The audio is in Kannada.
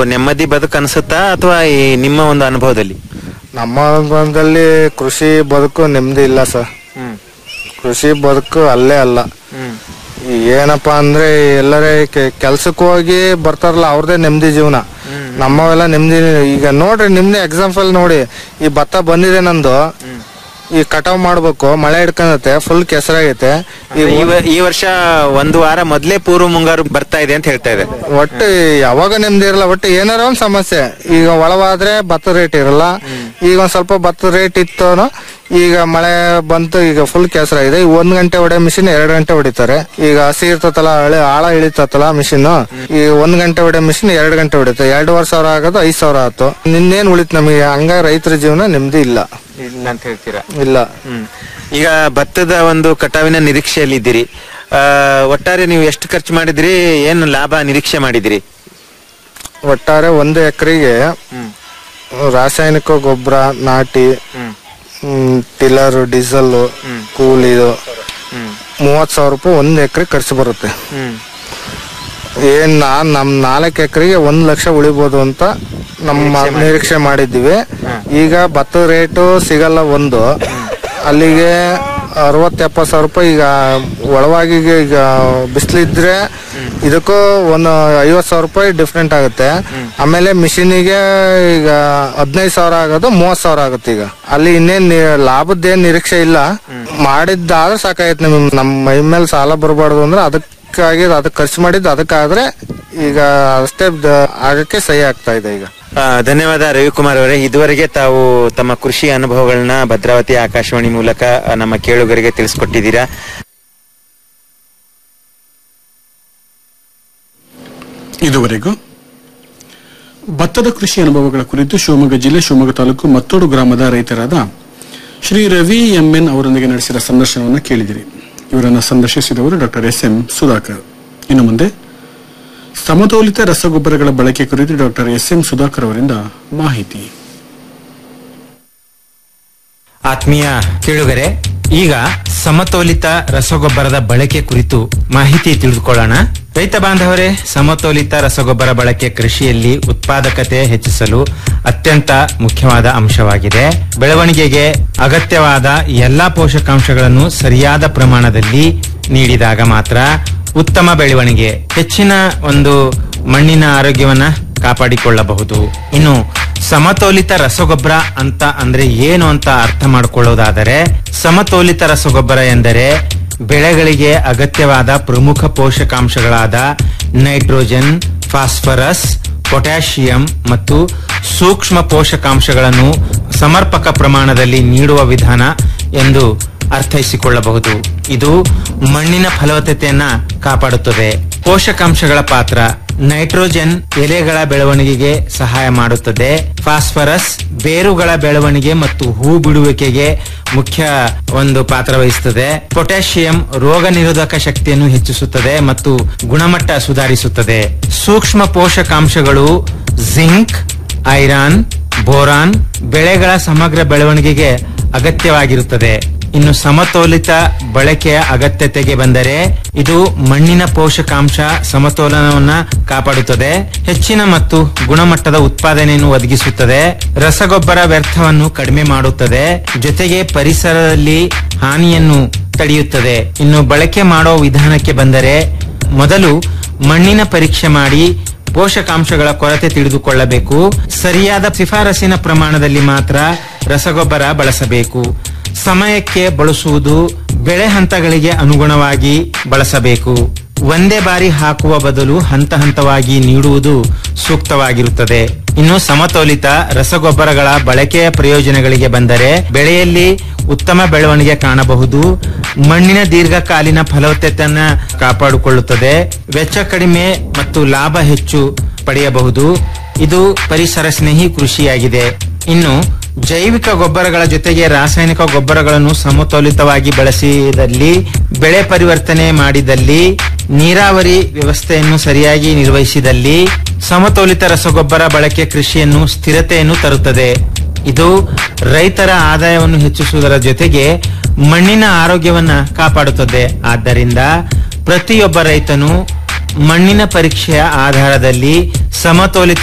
ನೆಮ್ಮದಿ ಬದುಕು ಅನ್ಸುತ್ತಾ ಅಥವಾ ಈ ನಿಮ್ಮ ಒಂದು ಅನುಭವದಲ್ಲಿ ನಮ್ಮ ಅನುಭವದಲ್ಲಿ ಕೃಷಿ ಬದುಕು ನೆಮ್ಮದಿ ಇಲ್ಲ ಸರ್ ಕೃಷಿ ಬದುಕು ಅಲ್ಲೇ ಅಲ್ಲ ಈ ಏನಪ್ಪಾ ಅಂದ್ರೆ ಎಲ್ಲರೇ ಕೆಲ್ಸಕ್ಕೆ ಹೋಗಿ ಬರ್ತಾರಲ್ಲ ಅವ್ರದೇ ನೆಮ್ಮದಿ ಜೀವನ ನಮ್ಮವೆಲ್ಲ ನೆಮ್ಮದಿ ಈಗ ನೋಡ್ರಿ ನಿಮ್ದೇ ಎಕ್ಸಾಂಪಲ್ ನೋಡಿ ಈ ಭತ್ತ ಬಂದಿದೆ ನಂದು ಈ ಕಟಾವ್ ಮಾಡ್ಬೇಕು ಮಳೆ ಹಿಡ್ಕೊಂಡತೆ ಫುಲ್ ಕೆಸರಾಗೈತೆ ಈ ಈ ವ- ಈ ವರ್ಷ ಒಂದು ವಾರ ಮೊದ್ಲೇ ಪೂರ್ವ ಮುಂಗಾರು ಬರ್ತಾ ಇದೆ ಅಂತ ಹೇಳ್ತಾ ಇದೆ ಒಟ್ಟು ಯಾವಾಗ ನೆಮ್ಮದಿ ಇರಲ್ಲ ಒಟ್ಟು ಏನಾರ ಒಂದ್ ಸಮಸ್ಯೆ ಈಗ ಒಳವಾದ್ರೆ ಭತ್ತ ರೇಟ್ ಇರಲ್ಲ ಈಗ ಒಂದ್ ಸ್ವಲ್ಪ ಭತ್ತ ರೇಟ್ ಇತ್ತು ಈಗ ಮಳೆ ಬಂತು ಈಗ ಫುಲ್ ಕೆಸರಾಗಿದೆ ಈಗ ಒಂದ್ ಗಂಟೆ ಹೊಡೆ ಮಿಷಿನ್ ಎರಡ್ ಗಂಟೆ ಹೊಡಿತಾರೆ ಈಗ ಹಸಿ ಇರ್ತತಲ್ಲ ಹಳೆ ಆಳ ಇಳಿತತ್ತಲ್ಲ ಮಿಷಿನ್ ಈಗ ಒಂದ್ ಗಂಟೆ ಹೊಡೆ ಮಿಷಿನ್ ಎರಡ್ ಗಂಟೆ ಹೊಡಿತಾರೆ ಎರಡೂವರೆ ಸಾವಿರ ಆಗೋದು ಐದ್ ಸಾವಿರ ಆಯ್ತು ನಿನ್ನೇನ್ ಉಳಿತು ನಮಗೆ ಹಂಗ ರೈತರ ಜೀವನ ನೆಮ್ಮದಿ ಇಲ್ಲ ಇಲ್ಲ ಅಂತ ಹೇಳ್ತೀರಾ ಇಲ್ಲ ಹ್ಮ್ ಈಗ ಭತ್ತದ ಒಂದು ಕಟಾವಿನ ನಿರೀಕ್ಷೆಯಲ್ಲಿ ಇದ್ದೀರಿ ಆ, ಒಟ್ಟಾರೆ ನೀವು ಎಷ್ಟು ಖರ್ಚು ಮಾಡಿದ್ರಿ ಏನು ಲಾಭ ನಿರೀಕ್ಷೆ ಮಾಡಿದಿರಿ ಒಟ್ಟಾರೆ ಒಂದು ಎಕರೆಗೆ ರಾಸಾಯನಿಕ ಗೊಬ್ಬರ ನಾಟಿ ಹ್ಮ್, ಟಿಲ್ಲರ್ ಡೀಸೆಲ್ ಕೂಲಿದು ಮೂವತ್ ಸಾವಿರ ರೂಪಾಯಿ ಒಂದ್ ಎಕರೆ ಖರ್ಚು ಬರುತ್ತೆ ಏನ್ ನಾನ್ ನಮ್ ನಾಲ್ಕು ಎಕರೆಗೆ ಒಂದ್ ಲಕ್ಷ ಉಳಿಬೋದು ಅಂತ ನಮ್ಮ ನಿರೀಕ್ಷೆ ಮಾಡಿದ್ದೀವಿ ಈಗ ಭತ್ತದ ರೇಟು ಸಿಗಲ್ಲ ಒಂದು ಅಲ್ಲಿಗೆ ಅರವತ್ತು ಎಪ್ಪತ್ತು ಸಾವಿರ ರೂಪಾಯಿ ಈಗ ಒಳವಾಗಿ ಈಗ ಬಿಸಿಲಿದ್ರೆ ಇದಕ್ಕೂ ಒಂದು ಐವತ್ತು ಸಾವಿರ ರೂಪಾಯಿ ಡಿಫ್ರೆಂಟ್ ಆಗುತ್ತೆ ಆಮೇಲೆ ಮಿಷಿನಿಗೆ ಈಗ ಹದಿನೈದು ಸಾವಿರ ಆಗೋದು ಮೂವತ್ ಸಾವಿರ ಆಗುತ್ತೆ ಈಗ ಅಲ್ಲಿ ಇನ್ನೇನ್ ನಿ- ಲಾಭದ್ದೇನ್ ನಿರೀಕ್ಷೆ ಇಲ್ಲ ಮಾಡಿದ್ದಾದ್ರೆ ಸಾಕಾಗೈತೆ ನಿಮ್ಗೆ ನಮ್ಮ ಮೈ ಮೇಲೆ ಸಾಲ ಬರಬಾರ್ದು ಅಂದ್ರೆ ಅದಕ್ಕಾಗಿ ಅದಕ್ಕೆ ಖರ್ಚು ಮಾಡಿದ್ದು ಅದಕ್ಕಾದ್ರೆ ಈಗ ಅಷ್ಟೇ ದ- ಆಗಕ್ಕೆ ಸಹಿ ಆಗ್ತಾ ಇದೆ ಈಗ ಆ, ಧನ್ಯವಾದ ರವಿಕುಮಾರ್ ಅವರೇ ಇದುವರೆಗೆ ತಾವು ತಮ್ಮ ಕೃಷಿ ಅನುಭವಗಳನ್ನ ಭದ್ರಾವತಿ ಆಕಾಶವಾಣಿ ಮೂಲಕ ಆ, ನಮ್ಮ ಕೇಳುಗರಿಗೆ ತಿಳಿಸ್ಕೊಟ್ಟಿದ್ದೀರಾ ಇದುವರೆಗೂ ಭತ್ತದ ಕೃಷಿ ಅನುಭವಗಳ ಕುರಿತು ಶಿವಮೊಗ್ಗ ಜಿಲ್ಲೆ ಶಿವಮೊಗ್ಗ ತಾಲೂಕು ಮತ್ತೋಡು ಗ್ರಾಮದ ರೈತರಾದ ಶ್ರೀ ರವಿ ಎಂಎನ್ ಅವರೊಂದಿಗೆ ನಡೆಸಿದ ಸಂದರ್ಶನವನ್ನು ಕೇಳಿದಿರಿ ಇವರನ್ನು ಸಂದರ್ಶಿಸಿದವರು ಡಾಕ್ಟರ್ ಎಸ್ ಎಂ ಸುಧಾಕರ್ ಇನ್ನು ಮುಂದೆ ಸಮತೋಲಿತ ರಸಗೊಬ್ಬರಗಳ ಬಳಕೆ ಕುರಿತು ಡಾಕ್ಟರ್ ಎಸ್ ಎಂ ಸುಧಾಕರ್ ಅವರಿಂದ ಮಾಹಿತಿ ಆತ್ಮೀಯ ಕೇಳುಗರೆ ಈಗ ಸಮತೋಲಿತ ರಸಗೊಬ್ಬರದ ಬಳಕೆ ಕುರಿತು ಮಾಹಿತಿ ತಿಳಿದುಕೊಳ್ಳೋಣ ರೈತ ಬಾಂಧವರೇ ಸಮತೋಲಿತ ರಸಗೊಬ್ಬರ ಬಳಕೆ ಕೃಷಿಯಲ್ಲಿ ಉತ್ಪಾದಕತೆ ಹೆಚ್ಚಿಸಲು ಅತ್ಯಂತ ಮುಖ್ಯವಾದ ಅಂಶವಾಗಿದೆ ಬೆಳವಣಿಗೆಗೆ ಅಗತ್ಯವಾದ ಎಲ್ಲಾ ಪೋಷಕಾಂಶಗಳನ್ನು ಸರಿಯಾದ ಪ್ರಮಾಣದಲ್ಲಿ ನೀಡಿದಾಗ ಮಾತ್ರ ಉತ್ತಮ ಬೆಳವಣಿಗೆ ಹೆಚ್ಚಿನ ಒಂದು ಮಣ್ಣಿನ ಆರೋಗ್ಯವನ್ನ ಕಾಪಾಡಿಕೊಳ್ಳಬಹುದು ಇನ್ನು ಸಮತೋಲಿತ ರಸಗೊಬ್ಬರ ಅಂತ ಅಂದ್ರೆ ಏನು ಅಂತ ಅರ್ಥ ಮಾಡಿಕೊಳ್ಳೋದಾದರೆ ಸಮತೋಲಿತ ರಸಗೊಬ್ಬರ ಎಂದರೆ ಬೆಳೆಗಳಿಗೆ ಅಗತ್ಯವಾದ ಪ್ರಮುಖ ಪೋಷಕಾಂಶಗಳಾದ ನೈಟ್ರೋಜನ್ ಫಾಸ್ಫರಸ್ ಪೊಟ್ಯಾಷಿಯಂ ಮತ್ತು ಸೂಕ್ಷ್ಮ ಪೋಷಕಾಂಶಗಳನ್ನು ಸಮರ್ಪಕ ಪ್ರಮಾಣದಲ್ಲಿ ನೀಡುವ ವಿಧಾನ ಎಂದು ಅರ್ಥೈಸಿಕೊಳ್ಳಬಹುದು ಇದು ಮಣ್ಣಿನ ಫಲವತ್ತತೆಯನ್ನ ಕಾಪಾಡುತ್ತದೆ ಪೋಷಕಾಂಶಗಳ ಪಾತ್ರ ನೈಟ್ರೋಜನ್ ಎಲೆಗಳ ಬೆಳವಣಿಗೆಗೆ ಸಹಾಯ ಮಾಡುತ್ತದೆ ಫಾಸ್ಫರಸ್ ಬೇರುಗಳ ಬೆಳವಣಿಗೆ ಮತ್ತು ಹೂ ಬಿಡುವಿಕೆಗೆ ಮುಖ್ಯ ಒಂದು ಪಾತ್ರ ವಹಿಸುತ್ತದೆ ಪೊಟ್ಯಾಷಿಯಂ ರೋಗ ನಿರೋಧಕ ಶಕ್ತಿಯನ್ನು ಹೆಚ್ಚಿಸುತ್ತದೆ ಮತ್ತು ಗುಣಮಟ್ಟ ಸುಧಾರಿಸುತ್ತದೆ ಸೂಕ್ಷ್ಮ ಪೋಷಕಾಂಶಗಳು ಜಿಂಕ್ ಐರಾನ್ ಬೋರಾನ್ ಬೆಳೆಗಳ ಸಮಗ್ರ ಬೆಳವಣಿಗೆಗೆ ಅಗತ್ಯವಾಗಿರುತ್ತದೆ ಇನ್ನು ಸಮತೋಲಿತ ಬಳಕೆಯ ಅಗತ್ಯತೆಗೆ ಬಂದರೆ ಇದು ಮಣ್ಣಿನ ಪೋಷಕಾಂಶ ಸಮತೋಲನವನ್ನ ಕಾಪಾಡುತ್ತದೆ ಹೆಚ್ಚಿನ ಮತ್ತು ಗುಣಮಟ್ಟದ ಉತ್ಪಾದನೆಯನ್ನು ಒದಗಿಸುತ್ತದೆ ರಸಗೊಬ್ಬರ ವ್ಯರ್ಥವನ್ನು ಕಡಿಮೆ ಮಾಡುತ್ತದೆ ಜೊತೆಗೆ ಪರಿಸರದಲ್ಲಿ ಹಾನಿಯನ್ನು ತಡೆಯುತ್ತದೆ ಇನ್ನು ಬಳಕೆ ಮಾಡೋ ವಿಧಾನಕ್ಕೆ ಬಂದರೆ ಮೊದಲು ಮಣ್ಣಿನ ಪರೀಕ್ಷೆ ಮಾಡಿ ಪೋಷಕಾಂಶಗಳ ಕೊರತೆ ತಿಳಿದುಕೊಳ್ಳಬೇಕು ಸರಿಯಾದ ಶಿಫಾರಸಿನ ಪ್ರಮಾಣದಲ್ಲಿ ಮಾತ್ರ ರಸಗೊಬ್ಬರ ಬಳಸಬೇಕು ಸಮಯಕ್ಕೆ ಬಳಸುವುದು ಬೆಳೆ ಹಂತಗಳಿಗೆ ಅನುಗುಣವಾಗಿ ಬಳಸಬೇಕು ಒಂದೇ ಬಾರಿ ಹಾಕುವ ಬದಲು ಹಂತ ಹಂತವಾಗಿ ನೀಡುವುದು ಸೂಕ್ತವಾಗಿರುತ್ತದೆ ಇನ್ನು ಸಮತೋಲಿತ ರಸಗೊಬ್ಬರಗಳ ಬಳಕೆಯ ಪ್ರಯೋಜನಗಳಿಗೆ ಬಂದರೆ ಬೆಳೆಯಲ್ಲಿ ಉತ್ತಮ ಬೆಳವಣಿಗೆ ಕಾಣಬಹುದು ಮಣ್ಣಿನ ದೀರ್ಘಕಾಲೀನ ಫಲವತ್ತತೆಯನ್ನ ಕಾಪಾಡಿಕೊಳ್ಳುತ್ತದೆ ವೆಚ್ಚ ಕಡಿಮೆ ಮತ್ತು ಲಾಭ ಹೆಚ್ಚು ಪಡೆಯಬಹುದು ಇದು ಪರಿಸರ ಸ್ನೇಹಿ ಕೃಷಿಯಾಗಿದೆ ಇನ್ನು ಜೈವಿಕ ಗೊಬ್ಬರಗಳ ಜೊತೆಗೆ ರಾಸಾಯನಿಕ ಗೊಬ್ಬರಗಳನ್ನು ಸಮತೋಲಿತವಾಗಿ ಬಳಸಿದಲ್ಲಿ ಬೆಳೆ ಪರಿವರ್ತನೆ ಮಾಡಿದಲ್ಲಿ ನೀರಾವರಿ ವ್ಯವಸ್ಥೆಯನ್ನು ಸರಿಯಾಗಿ ನಿರ್ವಹಿಸಿದಲ್ಲಿ ಸಮತೋಲಿತ ರಸಗೊಬ್ಬರ ಬಳಕೆ ಕೃಷಿಯನ್ನು ಸ್ಥಿರತೆಯನ್ನು ತರುತ್ತದೆ ಇದು ರೈತರ ಆದಾಯವನ್ನು ಹೆಚ್ಚಿಸುವುದರ ಜೊತೆಗೆ ಮಣ್ಣಿನ ಆರೋಗ್ಯವನ್ನ ಕಾಪಾಡುತ್ತದೆ ಆದ್ದರಿಂದ ಪ್ರತಿಯೊಬ್ಬ ರೈತನು ಮಣ್ಣಿನ ಪರೀಕ್ಷೆಯ ಆಧಾರದಲ್ಲಿ ಸಮತೋಲಿತ